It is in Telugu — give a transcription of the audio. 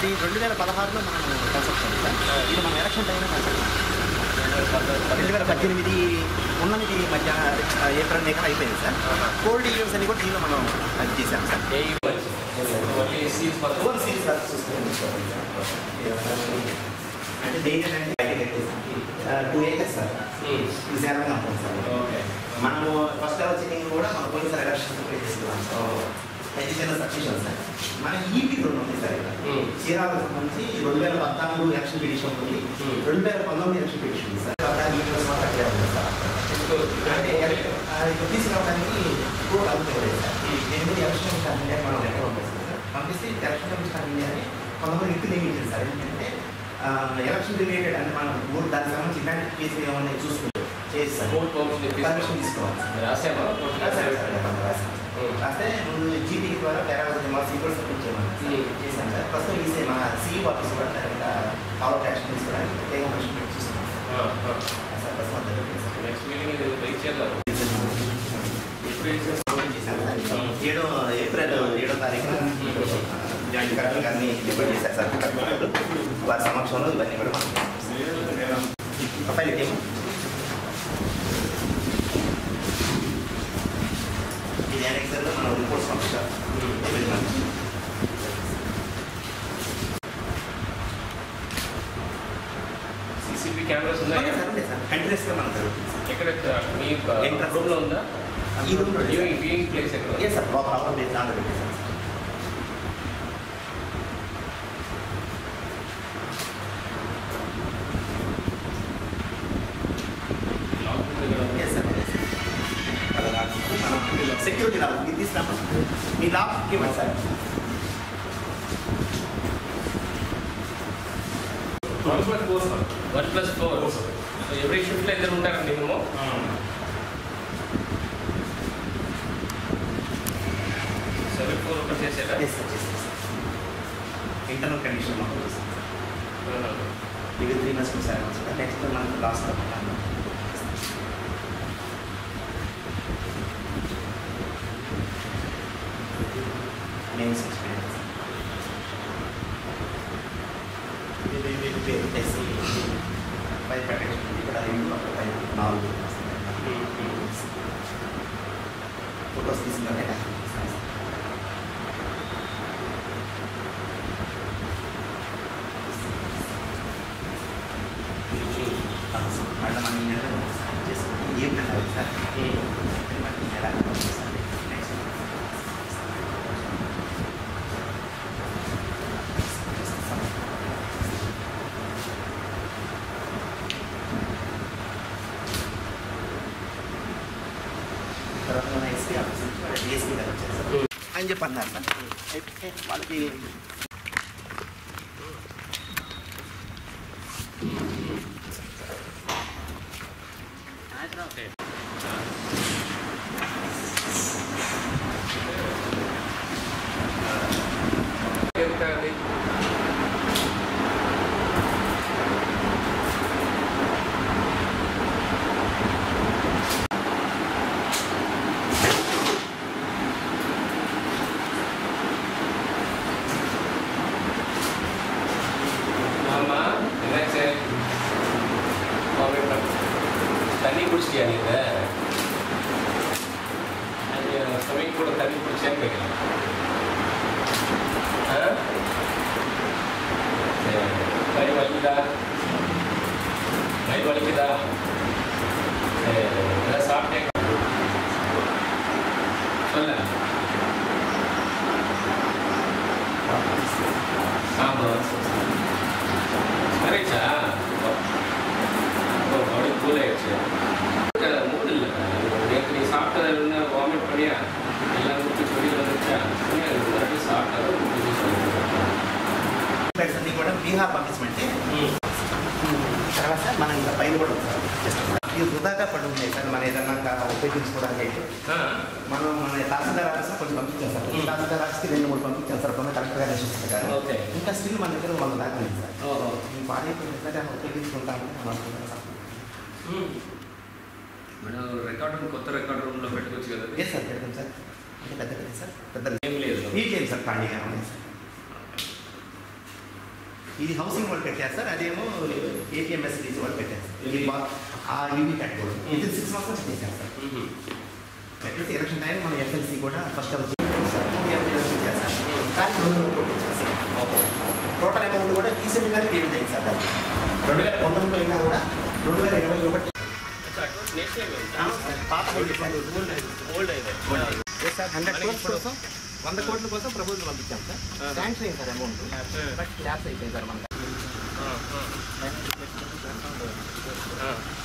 అది రెండు వేల పదహారులో మనం కన్సెప్ట్ సార్ ఇది మన ఎలక్షన్ టైంలో కన్సెప్ట్ రెండు వేల పద్దెనిమిది ఉన్నది మధ్యాహ్నం ఏప్రిల్ మేకల్ అయిపోయింది సార్ కోల్డ్ ఈవెంట్స్ అని కూడా దీనిలో మనం అది చేశాం సార్ ఏ ఇవ్వచ్చు ఓన్లీ సీల్స్ మాత్రం ఓన్ సీరీస్ వర్క్ చూసుకోండి సార్ అంటే డైలీ అంటే బయటకి టూ ఏకర్స్ సార్ విశాలంగా ఉంటుంది సార్ ఓకే మనము ఫస్ట్ అవర్ సిట్టింగ్ కూడా మన పోలీసు ఎలక్షన్ ప్రిపేర్ చేసుకున్నాం సార్ అయితే చిన్న సబ్మిషన్ సార్ మన ఈపీ రెండు ఉంది సార్ ఇక్కడ చీరాల సంబంధించి రెండు వేల పద్నాలుగు ఎలక్షన్ పిటిషన్ ఉంది Hmm. రెండు వేల పంతొమ్మిది ఎలక్షన్ పిటిషన్ ఉంది సార్ అక్కడ ఈ రోజు మాత్రం అక్కడే ఉంది సార్ అంటే ఆ ఇప్పుడు తీసుకురావడానికి కోర్టు అనుకోలేదు సార్ ఎనిమిది ఎలక్షన్ కమిషన్ ఇండియా మనం లెక్క పంపిస్తాం సార్ పంపిస్తే ఎలక్షన్ కమిషన్ ఇండియా అని కొంతమంది వ్యక్తులు నియమించారు సార్ ఎందుకంటే ఎలక్షన్ రిలేటెడ్ అంటే మనం ఊరు దానికి సంబంధించి ఇలాంటి కేసులు ఏమన్నా చూసుకుంటూ చేసి సార్ కోర్టు పర్మిషన్ పర్మిషన్ తీసుకోవాలి సార్ రాసామా రాశారు సార్ మనం రాశాం. రాస్తే ముందు జీపీ ద్వారా పేరావతి మా సీక్వెన్స్ సబ్మిట్ Hmm. చేశాం సార్ ప్రస్తుతం ఈసీ మా సీఈ ఆఫీస్ కూడా డైరెక్ట్గా ఫాలో యాక్షన్ తీసుకోవడానికి ప్రత్యేక మనిషి పెట్టి చూస్తున్నాం సార్ ప్రస్తుతం అంతా జరిగింది సార్. నెక్స్ట్ మీటింగ్ ఇది వెయిట్ చేద్దాం ఎప్పుడు వెయిట్ చేస్తాం సబ్మిట్ చేశాం సార్. ఏడో ఏప్రిల్ ఏడో తారీఖున జాయింట్ కలెక్టర్ గారిని డిప్యూట్ చేశారు సార్ కలెక్టర్ వారి సమక్షంలో ఇవన్నీ కూడా మనం ఫైల్ ఏమో ఇది ఎన్ఎక్సెల్లో మనం రిపోర్ట్స్ పంపించాలి ఎవరి మంత్ సీసీటీవీ కెమెరాస్ ఉన్నాయి కంటిన్యూస్గా మనం జరుగుతుంది సార్. ఎక్కడ మీ Entrance. రూమ్ లో ఉందా ఈ room లో లేదు. వ్యూయింగ్ వ్యూయింగ్ ప్లేస్ ఎక్కడ ఏ సార్ లోపల అవసరం లేదు దాంట్లో పెట్టేసాం సార్. లాక్ దగ్గర ఏ సార్ ఏ సార్. అలా కాకుండా మనం సెక్యూరిటీ లాక్ ఇది తీసుకురామా మీ లాక్ ఇవ్వండి sir one plus four one plus four so every షిఫ్ట్లో ఇద్దరు ఉంటారండి మేము సెవెన్ ఫోర్ ఒకటి చేసేదా yes sir yes sir internal condition మాకు తెలుసు. ఇవి three months sir next month last mains experience ఇది ఇది పేరు ఎస్సీ పై ప్రొటెక్షన్ ఇక్కడ రెండు అక్కడ పై నాలుగు ఫోటోస్ తీసుకుంటే మళ్ళీ మనం ఈ నెల చేసుకుంటే ఏం నెల సార్ మళ్ళీ నెల నెక్స్ట్ తర్వాత మన ఎస్పీ ఆఫీస్ నుంచి వాళ్ళ డిఎస్పీ గారు వచ్చారు సార్ అని చెప్పి అన్నారు సార్ అయితే వాళ్ళకి ఎంత అది ஆமா என்னாச்சு தண்ணி குடிச்சிட்டியா நீ இதை சமைக்க கூட தண்ணி குடிச்சேன்னு கேட்குறேன் ஆ சரி கை வலிக்குதா கை வலிக்குதா சரி ஏதாவது சாப்பிட்டேன் சொல்ல சாம்பார் கரெக்டா ஓ அப்படியே கூல் ஆயிடுச்சு மூடு இல்லை நேற்று நீ சாப்பிட்டது வாமிட் பண்ணியா எல்லாம் குடிச்சு சொல்லி வந்துச்சா மறுபடியும் சாப்பிட்டா బెడ్స్ అన్ని కూడా బీహార్ పంపించమంటే తర్వాత మనం ఇంకా పైన కూడా ఉంది సార్ జస్ట్ ఇది వృధాగా పడి ఉన్నాయి సార్ మనం ఏదన్నా ఉపయోగించుకోవడానికి అయితే మనం మన తహసీల్దార్ ఆఫీస్లో కొంచెం పంపించాం సార్ Hmm. తహసీల్దార్ ఆఫీస్కి రెండు మూడు పంపించాం సార్ కొంత కలెక్టర్ గారు చూస్తారు ఓకే ఇంకా స్టిల్ మన దగ్గర వంద దాకా ఉంది సార్ ఓహో ఈ పాడైపోయిన ఎట్లా ఉపయోగించుకుంటాము మనం అనుకుంటున్నాం సార్ మనం రికార్డ్ రూమ్ కొత్త రికార్డ్ రూమ్లో పెట్టుకోవచ్చు కదా ఏ సార్ పెడతాం సార్ అంటే పెద్ద పెద్ద సార్ పెద్ద ఏం లేదు నీట్ ఏం సార్ ఖాళీగా ఉన్నాయి సార్ ఇది హౌసింగ్ వాళ్ళు పెట్టారు సార్ అదేమో ఏపీఎంఎస్ వాళ్ళు పెట్టారు సార్ ఇది బా- ఆ యూవీ కట్టుకోవడం ఇది సిక్స్ మంత్స్ చేశారు సార్ ఎట్లయితే ఎలక్షన్ టైం మన ఎఫ్ఎల్సీ కూడా ఫస్ట్ వచ్చి కానీ రెండు రోజులు కొట్టించారు సార్ టోటల్ అమౌంట్ కూడా రీసెంట్గా పేమెంట్ అయింది సార్ దానికి. రెండు వేల పంతొమ్మిదిలో అయినా కూడా రెండు వేల ఇరవై ఒకటి పాత సార్ హండ్రెడ్ క్రోర్స్ కోసం వంద కోట్ల కోసం ప్రపోజల్ పంపించాం సార్ శాంక్షన్ అయింది సార్ అమౌంట్ బట్ ల్యాప్స్ అయిపోయింది సార్ మనకి